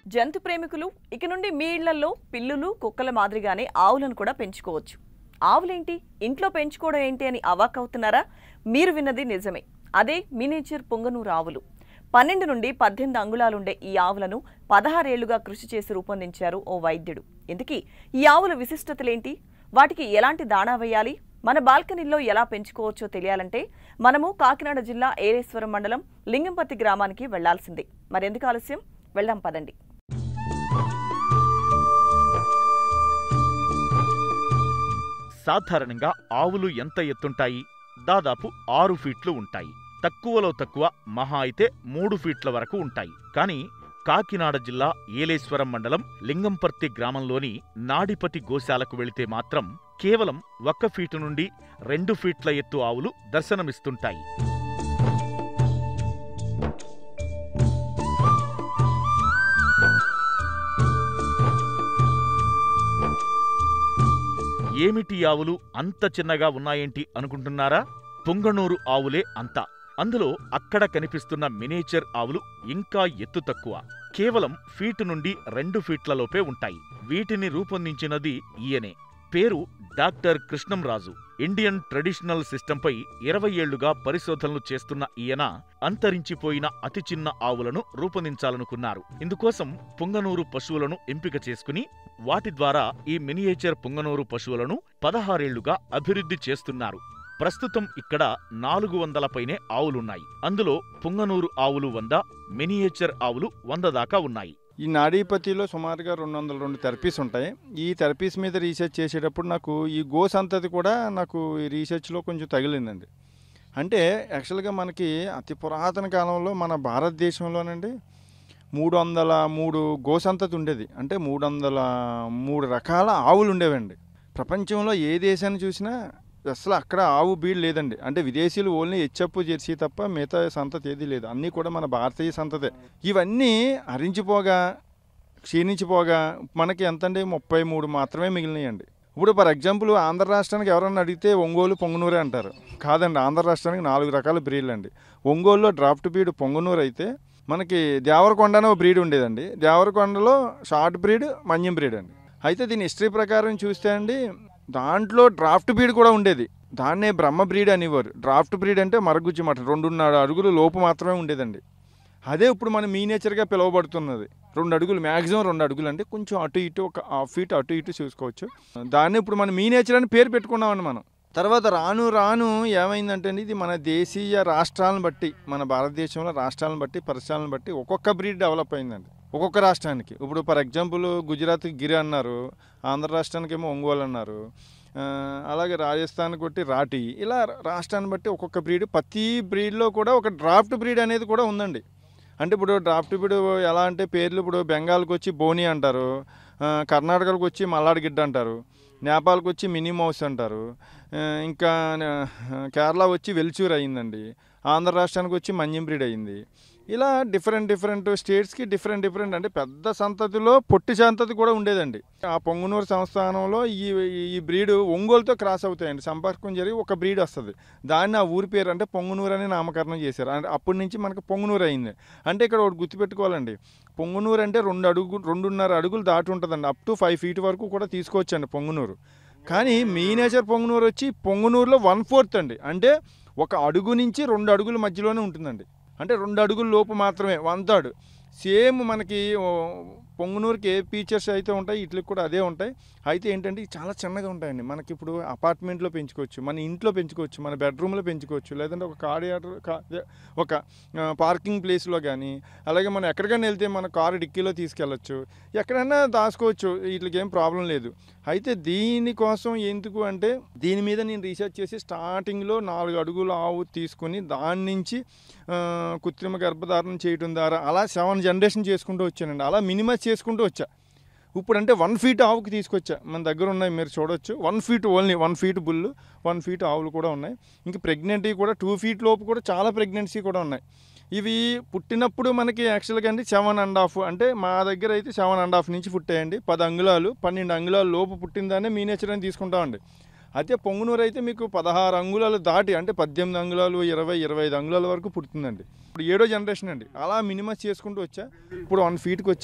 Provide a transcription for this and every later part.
జంతు ప్రేమికులు ఇక నుండి మీ ఇళ్లలో పిల్లులు కుక్కల మాదిరిగానే ఆవులను కూడా పెంచుకోవచ్చు ఆవులేంటి ఇంట్లో పెంచుకోవడం ఏంటి అని అవాక్కవుతున్నారా మీరు విన్నది నిజమే అదే మినియేచర్ పొంగనూరు ఆవులు పన్నెండు నుండి పద్దెనిమిది అంగుళాలుండే ఈ ఆవులను పదహారేళ్లుగా కృషి చేసి రూపొందించారు ఓ వైద్యుడు ఇంతకీ ఈ ఆవుల విశిష్టతలేంటి వాటికి ఎలాంటి దాణా వేయాలి మన బాల్కనీల్లో ఎలా పెంచుకోవచ్చో తెలియాలంటే మనము కాకినాడ జిల్లా ఏరేశ్వరం మండలం లింగంపత్తి గ్రామానికి వెళ్లాల్సిందే మరెందుకు ఆలస్యం వెళ్దాం పదండి సాధారణంగా ఆవులు ఎంత ఎత్తుంటాయి దాదాపు ఆరు ఫీట్లు ఉంటాయి తక్కువలో తక్కువ మహా అయితే మూడు ఫీట్ల వరకు ఉంటాయి కానీ కాకినాడ జిల్లా ఏలేశ్వరం మండలం లింగంపర్తి గ్రామంలోని నాడిపతి గోశాలకు వెళితే మాత్రం కేవలం ఒక్క ఫీటు నుండి రెండు ఫీట్ల ఎత్తు ఆవులు దర్శనమిస్తుంటాయి ఏమిటి ఆవులు అంత చిన్నగా ఉన్నాయేంటి అనుకుంటున్నారా పుంగనూరు ఆవులే అంతా అందులో అక్కడ కనిపిస్తున్న మినేచర్ ఆవులు ఇంకా ఎత్తు తక్కువ కేవలం ఫీటు నుండి రెండు ఫీట్లలోపే ఉంటాయి వీటిని రూపొందించినది ఈయనే పేరు డాక్టర్ కృష్ణంరాజు ఇండియన్ ట్రెడిషనల్ సిస్టంపై ఇరవై ఏళ్లుగా పరిశోధనలు చేస్తున్న ఈయన అంతరించిపోయిన అతి చిన్న ఆవులను రూపొందించాలనుకున్నారు ఇందుకోసం పుంగనూరు పశువులను ఎంపిక చేసుకుని వాటి ద్వారా ఈ మినియేచర్ పుంగనూరు పశువులను పదహారేళ్లుగా అభివృద్ధి చేస్తున్నారు ప్రస్తుతం ఇక్కడ నాలుగు వందల పైనే ఆవులున్నాయి అందులో పుంగనూరు ఆవులు వంద మినియేచర్ ఆవులు వంద దాకా ఉన్నాయి ఈ నాడీపతిలో సుమారుగా రెండు వందల రెండు థెరపీస్ ఉంటాయి ఈ థెరపీస్ మీద రీసెర్చ్ చేసేటప్పుడు నాకు ఈ గో సంతతి కూడా నాకు ఈ రీసెర్చ్లో కొంచెం తగిలిందండి అంటే యాక్చువల్గా మనకి అతి పురాతన కాలంలో మన భారతదేశంలోనండి మూడు వందల మూడు గో సంతతి ఉండేది అంటే మూడు వందల మూడు రకాల ఆవులు ఉండేవండి ప్రపంచంలో ఏ దేశాన్ని చూసినా అసలు అక్కడ ఆవు బీడ్ లేదండి అంటే విదేశీయులు ఓన్లీ హెచ్చప్పు జెర్సీ తప్ప మిగతా సంతతి ఏది లేదు అన్నీ కూడా మన భారతీయ సంతతే ఇవన్నీ హరించిపోగా క్షీణించిపోగా మనకి ఎంతండి ముప్పై మూడు మాత్రమే మిగిలినాయండి ఇప్పుడు ఫర్ ఎగ్జాంపుల్ ఆంధ్ర రాష్ట్రానికి ఎవరన్నా అడిగితే ఒంగోలు పొంగునూరే అంటారు కాదండి ఆంధ్ర రాష్ట్రానికి నాలుగు రకాల బ్రీడ్లు అండి ఒంగోలులో డ్రాఫ్ట్ బ్రీడ్ పొంగునూరు అయితే మనకి దేవరకొండ అనే ఒక బ్రీడ్ ఉండేదండి దేవరకొండలో షార్ట్ బ్రీడ్ మన్యం బ్రీడ్ అండి అయితే దీని హిస్టరీ ప్రకారం చూస్తే అండి దాంట్లో డ్రాఫ్ట్ బ్రీడ్ కూడా ఉండేది దాన్నే బ్రహ్మ బ్రీడ్ అనేవారు డ్రాఫ్ట్ బ్రీడ్ అంటే మరగుజ్జు మాట రెండున్నర అడుగులు లోపు మాత్రమే ఉండేదండి అదే ఇప్పుడు మనం మీనేచర్గా పిలువబడుతున్నది రెండు అడుగులు మ్యాక్సిమం రెండు అడుగులు అంటే కొంచెం అటు ఇటు ఒక హాఫ్ ఫీట్ అటు ఇటు చూసుకోవచ్చు దాన్ని ఇప్పుడు మనం మీనేచర్ అని పేరు పెట్టుకున్నామండి మనం తర్వాత రాను రాను ఏమైందంటే అండి ఇది మన దేశీయ రాష్ట్రాలను బట్టి మన భారతదేశంలో రాష్ట్రాలను బట్టి పరిసరాలను బట్టి ఒక్కొక్క బ్రీడ్ డెవలప్ అయిందండి ఒక్కొక్క రాష్ట్రానికి ఇప్పుడు ఫర్ ఎగ్జాంపుల్ గుజరాత్ గిరి అన్నారు ఆంధ్ర రాష్ట్రానికి ఏమో ఒంగోలు అన్నారు ఆ, అలాగే రాజస్థాన్ కొట్టి రాటి ఇలా రాష్ట్రాన్ని బట్టి ఒక్కొక్క బ్రీడ్ ప్రతి బ్రీడ్లో కూడా ఒక డ్రాఫ్ట్ బ్రీడ్ అనేది కూడా ఉందండి అంటే ఇప్పుడు డ్రాఫ్ట్ బ్రీడ్ ఎలా అంటే పేర్లు ఇప్పుడు బెంగాల్కి వచ్చి బోని అంటారు ఆ, కర్ణాటకకు వచ్చి మల్లాడి గిడ్డ అంటారు నేపాల్కి వచ్చి మినీ మౌస్ అంటారు ఆ, ఇంకా ఆ, కేరళ వచ్చి వెల్చూర్ అయిందండి ఆంధ్ర రాష్ట్రానికి వచ్చి మన్యం బ్రీడ్ అయింది ఇలా డిఫరెంట్ డిఫరెంట్ స్టేట్స్కి డిఫరెంట్ డిఫరెంట్ అంటే పెద్ద సంతతిలో పొట్టి సంతతి కూడా ఉండేదండి ఆ పొంగునూరు సంస్థానంలో ఈ ఈ బ్రీడ్ ఒంగోలుతో క్రాస్ అవుతాయండి సంపర్కం జరిగి ఒక బ్రీడ్ వస్తుంది దాన్ని ఆ ఊరి పేరు అంటే పొంగునూరు అని నామకరణం చేశారు అంటే అప్పటి నుంచి మనకు పొంగునూరు అయింది అంటే ఇక్కడ ఒకటి గుర్తుపెట్టుకోవాలండి పొంగునూరు అంటే రెండు అడుగు రెండున్నర అడుగులు దాటి ఉంటుందండి అప్ టు ఫైవ్ ఫీట్ వరకు కూడా తీసుకోవచ్చండి పొంగునూరు కానీ మీనేచర్ పొంగునూరు వచ్చి పొంగునూరులో వన్ ఫోర్త్ అండి అంటే ఒక అడుగు నుంచి రెండు అడుగుల మధ్యలోనే ఉంటుందండి అంటే రెండు అడుగుల లోపు మాత్రమే వన్ థర్డ్ సేమ్ మనకి ఓ, పొంగునూరుకి ఏ ఫీచర్స్ అయితే ఉంటాయి వీటికి కూడా అదే ఉంటాయి అయితే ఏంటంటే ఇవి చాలా చిన్నగా ఉంటాయండి మనకి ఇప్పుడు అపార్ట్మెంట్లో పెంచుకోవచ్చు మన ఇంట్లో పెంచుకోవచ్చు మన బెడ్రూమ్లో పెంచుకోవచ్చు లేదంటే ఒక కారిడార్ ఒక ఆ, పార్కింగ్ ప్లేస్లో కానీ అలాగే మనం ఎక్కడికైనా వెళ్తే మన కారు డిక్కీలో తీసుకెళ్ళచ్చు ఎక్కడైనా దాచుకోవచ్చు వీటికి ఏం ప్రాబ్లం లేదు అయితే దీనికోసం ఎందుకు అంటే దీని మీద నేను రీసెర్చ్ చేసి స్టార్టింగ్లో నాలుగు అడుగుల ఆవు తీసుకొని దాని నుంచి ఆ, కృత్రిమ గర్భధారణ చేయడం ద్వారా అలా సెవెన్ జనరేషన్ చేసుకుంటూ వచ్చానండి అలా మినిమైజ్ చేసుకుంటూ వచ్చా ఇప్పుడు అంటే వన్ ఫీట్ ఆవుకి తీసుకొచ్చా మన దగ్గర ఉన్నాయి మీరు చూడొచ్చు one feet only one feet bull one feet ఆవులు కూడా ఉన్నాయి ఇంకా ప్రెగ్నెంటీ కూడా టూ ఫీట్ లోపు కూడా చాలా ప్రెగ్నెన్సీ కూడా ఉన్నాయి ఇవి పుట్టినప్పుడు మనకి యాక్చువల్గా అండి సెవెన్ అండ్ హాఫ్ అంటే మా దగ్గర అయితే సెవెన్ అండ్ హాఫ్ నుంచి పుట్టాయండి పది అంగుళాలు పన్నెండు అంగుళాలు లోపు పుట్టిందానే మీనేచర్ అని తీసుకుంటామండి అయితే పొంగునూరు అయితే మీకు పదహారు అంగుళాలు దాటి అంటే పద్దెనిమిది అంగుళాలు ఇరవై ఇరవై ఐదు అంగుళాల వరకు పుడుతుందండి ఇప్పుడు ఏడో జనరేషన్ అండి అలా మినిమస్ చేసుకుంటూ వచ్చా ఇప్పుడు వన్ ఫీట్కి వచ్చా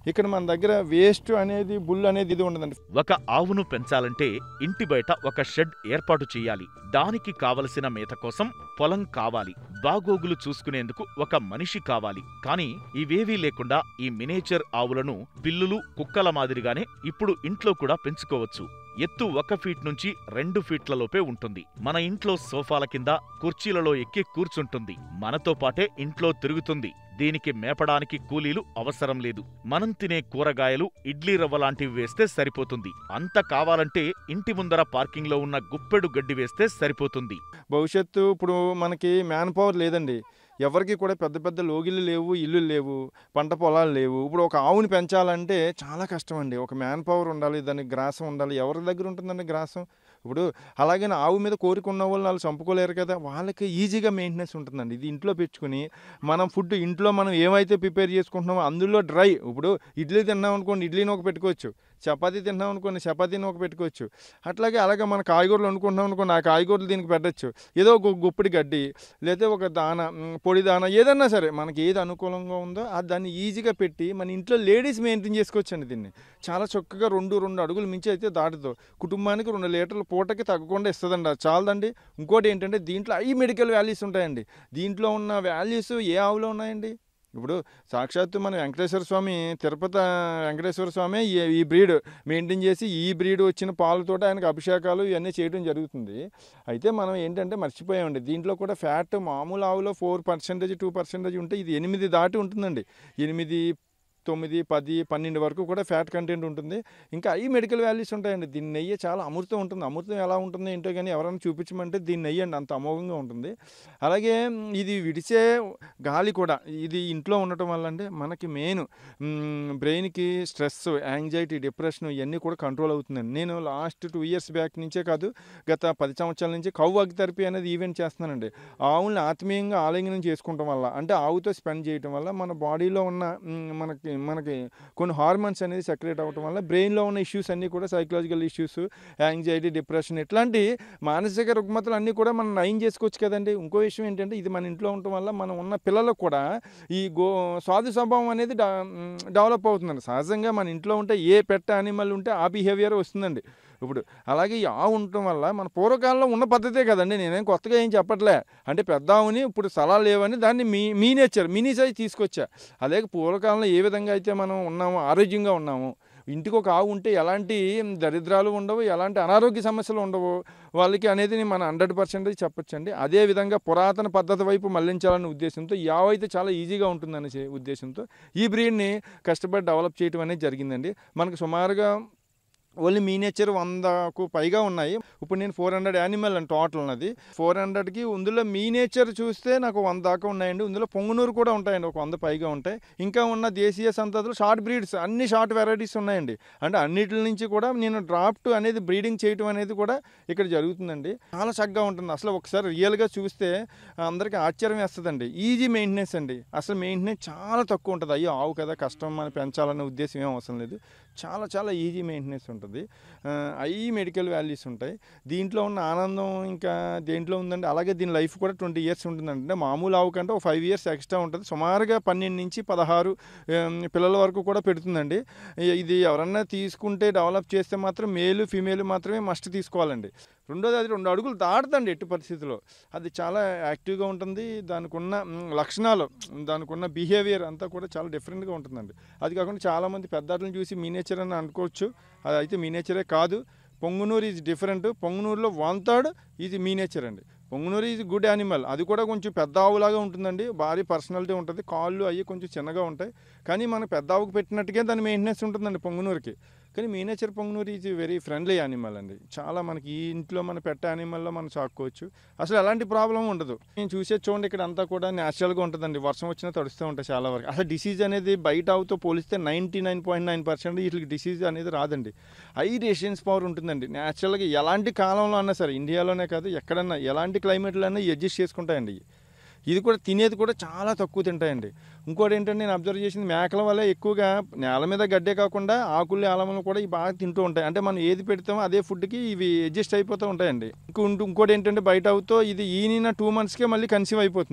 ఇక్కడ మన దగ్గర వేస్ట్ అనేది బుల్ అనేది ఇది ఉండదండి ఒక ఆవును పెంచాలంటే ఇంటి బయట ఒక షెడ్ ఏర్పాటు చేయాలి దానికి కావలసిన మేత కోసం పొలం కావాలి బాగోగులు చూసుకునేందుకు ఒక మనిషి కావాలి కానీ ఇవేవీ లేకుండా ఈ మినేచర్ ఆవులను పిల్లులు కుక్కల మాదిరిగానే ఇప్పుడు ఇంట్లో కూడా పెంచుకోవచ్చు ఎత్తు ఒక ఫీట్ నుంచి రెండు ఫీట్లలోపే ఉంటుంది మన ఇంట్లో సోఫాల కింద కుర్చీలలో ఎక్కి కూర్చుంటుంది మనతో పాటే ఇంట్లో తిరుగుతుంది దీనికి మేపడానికి కూలీలు అవసరం లేదు మనం తినే కూరగాయలు ఇడ్లీ రవ్వ లాంటివి వేస్తే సరిపోతుంది అంత కావాలంటే ఇంటి ముందర పార్కింగ్లో ఉన్న గుప్పెడు గడ్డి వేస్తే సరిపోతుంది భవిష్యత్తు ఇప్పుడు మనకి మ్యాన్ పవర్ లేదండి ఎవరికి కూడా పెద్ద పెద్ద లోగిళ్ళు లేవు ఇల్లు లేవు పంట పొలాలు లేవు ఇప్పుడు ఒక ఆవుని పెంచాలంటే చాలా కష్టం అండి ఒక మ్యాన్ పవర్ ఉండాలి దానికి గ్రాసం ఉండాలి ఎవరి దగ్గర ఉంటుందండి గ్రాసం ఇప్పుడు అలాగే ఆవు మీద కోరిక ఉన్న వాళ్ళు వాళ్ళు చంపుకోలేరు కదా వాళ్ళకి ఈజీగా మెయింటెనెన్స్ ఉంటుందండి ఇది ఇంట్లో పెంచుకుని మనం ఫుడ్ ఇంట్లో మనం ఏమైతే ప్రిపేర్ చేసుకుంటున్నామో అందులో డ్రై ఇప్పుడు ఇడ్లీ తిన్నాం అనుకోండి ఇడ్లీని ఒక పెట్టుకోవచ్చు చపాతీ తిన్నాం అనుకోండి చపాతీని ఒక పెట్టుకోవచ్చు అట్లాగే అలాగే మన కాయగూరలు అనుకుంటున్నాం అనుకోండి ఆ కాయగూరలు దీనికి పెట్టచ్చు ఏదో ఒక గుప్పిడి గడ్డి లేదా ఒక దాన మ్, పొడి దాన ఏదన్నా సరే మనకి ఏది అనుకూలంగా ఉందో అది దాన్ని ఈజీగా పెట్టి మన ఇంట్లో లేడీస్ మెయింటైన్ చేసుకోవచ్చండి దీన్ని చాలా చక్కగా రెండు రెండు అడుగులు మించి అయితే దాటుతో కుటుంబానికి రెండు లీటర్ల పూటకి తగ్గకుండా ఇస్తుందండి అది చాలదండి ఇంకోటి ఏంటంటే దీంట్లో ఐ మెడికల్ వాల్యూస్ ఉంటాయండి దీంట్లో ఉన్న వాల్యూస్ ఏ ఆవులో ఉన్నాయండి ఇప్పుడు సాక్షాత్తు మన వెంకటేశ్వర స్వామి తిరుపతి వెంకటేశ్వర స్వామి ఈ- ఈ బ్రీడ్ మెయింటైన్ చేసి ఈ బ్రీడ్ వచ్చిన పాలతో ఆయనకు అభిషేకాలు ఇవన్నీ చేయడం జరుగుతుంది అయితే మనం ఏంటంటే మర్చిపోయామండి దీంట్లో కూడా ఫ్యాట్ మామూలు ఆవులో ఫోర్ పర్సెంటేజ్ టూ పర్సెంటేజ్ ఉంటే ఇది ఎనిమిది దాటి ఉంటుందండి ఎనిమిది తొమ్మిది పది పన్నెండు వరకు కూడా ఫ్యాట్ కంటెంట్ ఉంటుంది ఇంకా అవి మెడికల్ వాల్యూస్ ఉంటాయండి దీని నెయ్యి చాలా అమృతం ఉంటుంది అమృతం ఎలా ఉంటుంది ఏంటో కానీ ఎవరైనా చూపించమంటే దీని నెయ్యి అండి అంత అమోఘంగా ఉంటుంది అలాగే మ్, ఇది విడిచే గాలి కూడా ఇది ఇంట్లో ఉండటం వల్ల అంటే మనకి మెయిన్ బ్రెయిన్కి స్ట్రెస్ యాంగ్జైటీ డిప్రెషన్ ఇవన్నీ కూడా కంట్రోల్ అవుతుందండి నేను లాస్ట్ టూ ఇయర్స్ బ్యాక్ నుంచే కాదు గత పది సంవత్సరాల నుంచి కౌ అగ్ థెరపీ అనేది ఈవెంట్ చేస్తున్నానండి ఆవుల్ని ఆత్మీయంగా ఆలింగనం చేసుకుంటాం వల్ల అంటే ఆవుతో స్పెండ్ చేయటం వల్ల మన బాడీలో ఉన్న మ్, మనకి మనకి కొన్ని హార్మోన్స్ అనేది సెక్రేట్ అవ్వటం వల్ల బ్రెయిన్లో ఉన్న ఇష్యూస్ అన్నీ కూడా సైకలాజికల్ ఇష్యూస్ యాంగ్జైటీ డిప్రెషన్ ఇట్లాంటి మానసిక రుగ్మతలు అన్నీ కూడా మనం నయం చేసుకోవచ్చు కదండి ఇంకో విషయం ఏంటంటే ఇది మన ఇంట్లో ఉండటం వల్ల మనం ఉన్న పిల్లలకు కూడా ఈ గో స్వాది స్వభావం అనేది డెవలప్ అవుతుందండి సహజంగా మన ఇంట్లో ఉంటే ఏ పెట్ట యానిమల్ ఉంటే ఆ బిహేవియర్ వస్తుందండి ఇప్పుడు అలాగే ఈ ఆవు ఉండటం వల్ల మన పూర్వకాలంలో ఉన్న పద్ధతే కదండి నేనేం కొత్తగా ఏం చెప్పట్లే అంటే పెద్ద ఆవుని ఇప్పుడు స్థలాలు లేవని దాన్ని మీ మీ నేచర్ మినీ సైజ్ తీసుకొచ్చా అలాగే పూర్వకాలంలో ఏ విధంగా అయితే మనం ఉన్నామో ఆరోగ్యంగా ఉన్నాము ఇంటికి ఒక ఆవు ఉంటే ఎలాంటి దరిద్రాలు ఉండవు ఎలాంటి అనారోగ్య సమస్యలు ఉండవు వాళ్ళకి అనేది మన హండ్రెడ్ పర్సెంటేజ్ చెప్పొచ్చండి అదే విధంగా పురాతన పద్ధతి వైపు మళ్లించాలనే ఉద్దేశంతో ఈ ఆవు అయితే చాలా ఈజీగా ఉంటుందనే చే- ఉద్దేశంతో ఈ బ్రీడ్ని కష్టపడి డెవలప్ చేయడం అనేది జరిగిందండి మనకు సుమారుగా ఓన్లీ మీనేచర్ వందకు పైగా ఉన్నాయి ఇప్పుడు నేను ఫోర్ హండ్రెడ్ యానిమల్ అని టోటల్ ఉన్నది ఫోర్ హండ్రెడ్కి ఇందులో మీనేచర్ చూస్తే నాకు వంద దాకా ఉన్నాయండి ఇందులో పొంగునూరు కూడా ఉంటాయండి ఒక వంద పైగా ఉంటాయి ఇంకా ఉన్న దేశీయ సంతతులు షార్ట్ బ్రీడ్స్ అన్ని షార్ట్ వెరైటీస్ ఉన్నాయండి అంటే అన్నిటి నుంచి కూడా నేను డ్రాఫ్ట్ అనేది బ్రీడింగ్ చేయటం అనేది కూడా ఇక్కడ జరుగుతుందండి చాలా చక్కగా ఉంటుంది అసలు ఒకసారి రియల్గా చూస్తే అందరికీ ఆశ్చర్యం వేస్తుందండి ఈజీ మెయింటెనెన్స్ అండి అసలు మెయింటెనెన్స్ చాలా తక్కువ ఉంటుంది అయ్యో ఆవు కదా కష్టం మనం పెంచాలనే ఉద్దేశం ఏం అవసరం లేదు చాలా చాలా ఈజీ మెయింటెనెన్స్ ఉంటుంది అవి మెడికల్ వాల్యూస్ ఉంటాయి దీంట్లో ఉన్న ఆనందం ఇంకా దేంట్లో ఉందండి అలాగే దీని లైఫ్ కూడా ట్వంటీ ఇయర్స్ ఉంటుందండి అంటే మామూలు ఆవు కంటే ఒక ఫైవ్ ఇయర్స్ ఎక్స్ట్రా ఉంటుంది సుమారుగా పన్నెండు నుంచి పదహారు ఆమ్, పిల్లల వరకు కూడా పెడుతుందండి ఇ- ఇది ఎవరన్నా తీసుకుంటే డెవలప్ చేస్తే మాత్రం మేలు ఫీమేల్ మాత్రమే మస్ట్ తీసుకోవాలండి రెండోది అది రెండు అడుగులు దాటుతండి ఎట్టి పరిస్థితిలో అది చాలా యాక్టివ్గా ఉంటుంది దానికి ఉన్న మ్, లక్షణాలు దానికి ఉన్న బిహేవియర్ అంతా కూడా చాలా డిఫరెంట్గా ఉంటుందండి అది కాకుండా చాలామంది పెద్దాటలను చూసి మీనేచర్ అని అనుకోవచ్చు అది అయితే మీనేచరే కాదు పొంగునూరు ఈజ్ డిఫరెంట్ పొంగునూరులో వన్ థర్డ్ ఇది మీనేచర్ అండి పొంగునూరు ఈజ్ గుడ్ యానిమల్ అది కూడా కొంచెం పెద్ద ఆవులాగా ఉంటుందండి భారీ పర్సనాలిటీ ఉంటుంది కాళ్ళు అవి కొంచెం చిన్నగా ఉంటాయి కానీ మన పెద్ద ఆవుకు పెట్టినట్టుగా దాని మెయింటెనెన్స్ ఉంటుందండి పొంగునూరుకి కానీ miniature Punganur is very friendly animal అండి చాలా మనకి ఈ ఇంట్లో మన పెట్ట యానిమల్లో మనం చాక్కోవచ్చు అసలు ఎలాంటి ప్రాబ్లం ఉండదు నేను చూసే చూడండి ఇక్కడ అంతా కూడా న్యాచురల్గా ఉంటుందండి వర్షం వచ్చినా తడుస్తూ ఉంటాయి చాలా వరకు అసలు డిసీజ్ అనేది బయట ఆవుతో పోలిస్తే ninety nine point nine percent వీటికి డిసీజ్ అనేది రాదండి హై రెసిడెన్స్ పవర్ ఉంటుందండి న్యాచురల్గా ఎలాంటి కాలంలో అన్నా సరే ఇండియాలోనే కాదు ఎక్కడన్నా ఎలాంటి క్లైమేట్లో అయినా అడ్జస్ట్ చేసుకుంటాయండి ఇవి. ఇది కూడా తినేది కూడా చాలా తక్కువ తింటాయండి ఇంకోటి ఏంటంటే నేను అబ్జర్వ్ చేసింది మేకల వల్ల ఎక్కువగా నేల మీద గడ్డే కాకుండా ఆకులు ఆలమలు కూడా ఇవి బాగా తింటూ ఉంటాయి అంటే మనం ఏది పెడతామో అదే ఫుడ్కి ఇవి అడ్జస్ట్ అయిపోతూ ఉంటాయండి ఇంకో ఇంకోటి ఏంటంటే బయట అవుతో ఇది ఈనిన టూ మంత్స్కే మళ్ళీ కన్సీవ్ అయిపోతుంది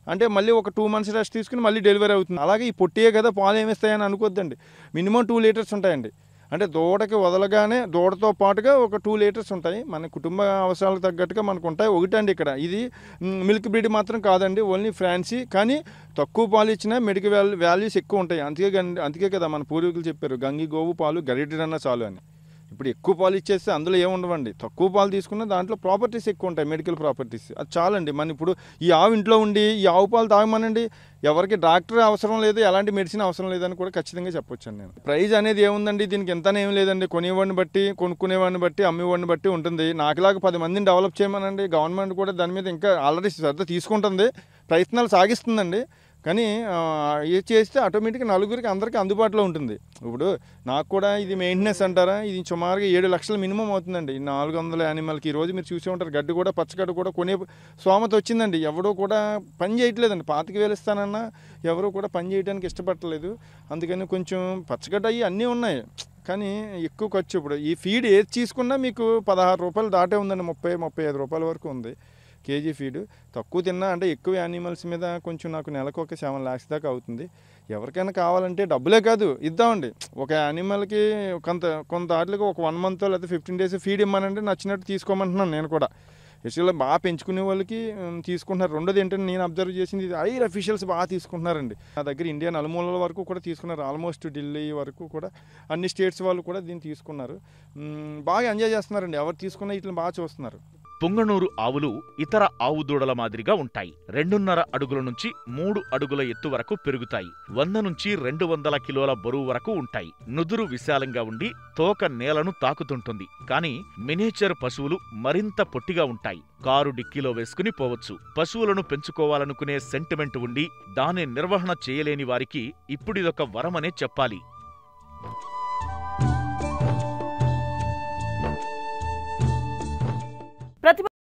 అంటే మళ్ళీ ఒక టూ మంత్స్ రెస్ట్ తీసుకుని మళ్ళీ డెలివరీ అవుతుంది అలాగే ఈ పొట్టియే కదా పాలు ఏమిస్తాయని అనుకోద్దండి మినిమం టూ లీటర్స్ ఉంటాయండి అంటే దూడకి వదలగానే దూడతో పాటుగా ఒక టూ లీటర్స్ ఉంటాయి మన కుటుంబ అవసరాలకు తగ్గట్టుగా మనకు ఉంటాయి ఒకటండి ఇక్కడ ఇది మ్, మిల్క్ బ్రీడ్ మాత్రం కాదండి ఓన్లీ ఫ్రాన్సీ కానీ తక్కువ పాలు ఇచ్చినా మెడికల్ వాల్యూ వాల్యూస్ ఎక్కువ ఉంటాయి అందుకే గన్- అందుకే కదా మన పూర్వీకులు చెప్పారు గంగి గోవు పాలు గరిటెడన్నా చాలు అని ఇప్పుడు ఎక్కువ పాలు ఇచ్చేస్తే అందులో ఏముండవండి తక్కువ పాలు తీసుకున్న దాంట్లో ప్రాపర్టీస్ ఎక్కువ ఉంటాయి మెడికల్ ప్రాపర్టీస్ అది చాలండి మన ఇప్పుడు ఈ ఆవు ఇంట్లో ఉండి ఈ ఆవు పాలు తాగమనండి ఎవరికి డాక్టర్ అవసరం లేదు ఎలాంటి మెడిసిన్ అవసరం లేదని కూడా ఖచ్చితంగా చెప్పొచ్చాను నేను ప్రైజ్ అనేది ఏముందండి దీనికి ఎంత ఏం లేదండి కొనేవాడిని బట్టి కొనుక్కునేవాడిని బట్టి అమ్మేవాడిని బట్టి ఉంటుంది నాకులాగా పది మందిని డెవలప్ చేయమనండి గవర్నమెంట్ కూడా దాని మీద ఇంకా ఆల్రెడీ శ్రద్ధ తీసుకుంటుంది ప్రయత్నాలు సాగిస్తుందండి కానీ ఆ, ఇది చేస్తే ఆటోమేటిక్గా నలుగురికి అందరికీ అందుబాటులో ఉంటుంది ఇప్పుడు నాకు కూడా ఇది మెయింటెనెన్స్ అంటారా ఇది సుమారుగా ఏడు లక్షల మినిమం అవుతుందండి ఈ నాలుగు వందల యానిమల్కి ఈ రోజు మీరు చూసే ఉంటారు గడ్డి కూడా పచ్చగడ్డి కూడా కొనే స్వామత వచ్చిందండి ఎవడో కూడా పని చేయట్లేదండి పాతికి వేలిస్తానన్నా ఎవరు కూడా పని చేయడానికి ఇష్టపడట్లేదు అందుకని కొంచెం పచ్చగడ్డ అవి అన్నీ ఉన్నాయి కానీ ఎక్కువ ఖర్చు ఇప్పుడు ఈ ఫీడ్ ఏది తీసుకున్నా మీకు పదహారు రూపాయలు దాటే ఉందండి ముప్పై ముప్పై ఐదు రూపాయల వరకు ఉంది కేజీ ఫీడ్ తక్కువ తిన్నా అంటే ఎక్కువ యానిమల్స్ మీద కొంచెం నాకు నెలకు ఒక సెవెన్ ల్యాక్స్ దాకా అవుతుంది ఎవరికైనా కావాలంటే డబ్బులే కాదు ఇద్దామండి ఒక యానిమల్కి కొంత కొంత వాటికి ఒక వన్ మంత్ లేకపోతే ఫిఫ్టీన్ డేస్ ఫీడ్ ఇమ్మానంటే నచ్చినట్టు తీసుకోమంటున్నాను నేను కూడా యాక్చువల్గా బాగా పెంచుకునే వాళ్ళకి ఉమ్, తీసుకుంటున్నారు రెండోది ఏంటంటే నేను అబ్జర్వ్ చేసింది ఇది ఐర్ అఫీషియల్స్ బాగా తీసుకుంటున్నారండి నా దగ్గర ఇండియా నలుమూలల వరకు కూడా తీసుకున్నారు ఆల్మోస్ట్ ఢిల్లీ వరకు కూడా అన్ని స్టేట్స్ వాళ్ళు కూడా దీన్ని తీసుకున్నారు ఉమ్, బాగా ఎంజాయ్ చేస్తున్నారండి ఎవరు తీసుకున్నా ఇట్లా బాగా చూస్తున్నారు పుంగనూరు ఆవులు ఇతర ఆవు దూడల మాదిరిగా ఉంటాయి రెండున్నర అడుగుల నుంచి మూడు అడుగుల ఎత్తు వరకు పెరుగుతాయి వంద నుంచి రెండు వందల కిలోల బరువు వరకు ఉంటాయి నుదురు విశాలంగా ఉండి తోక నేలను తాకుతుంటుంది కానీ మినేచర్ పశువులు మరింత పొట్టిగా ఉంటాయి కారు డిక్కీలో వేసుకుని పోవచ్చు పశువులను పెంచుకోవాలనుకునే సెంటిమెంట్ ఉండి దాని నిర్వహణ చేయలేని వారికి ఇప్పుడిదొక వరమనే చెప్పాలి ప్రతిభ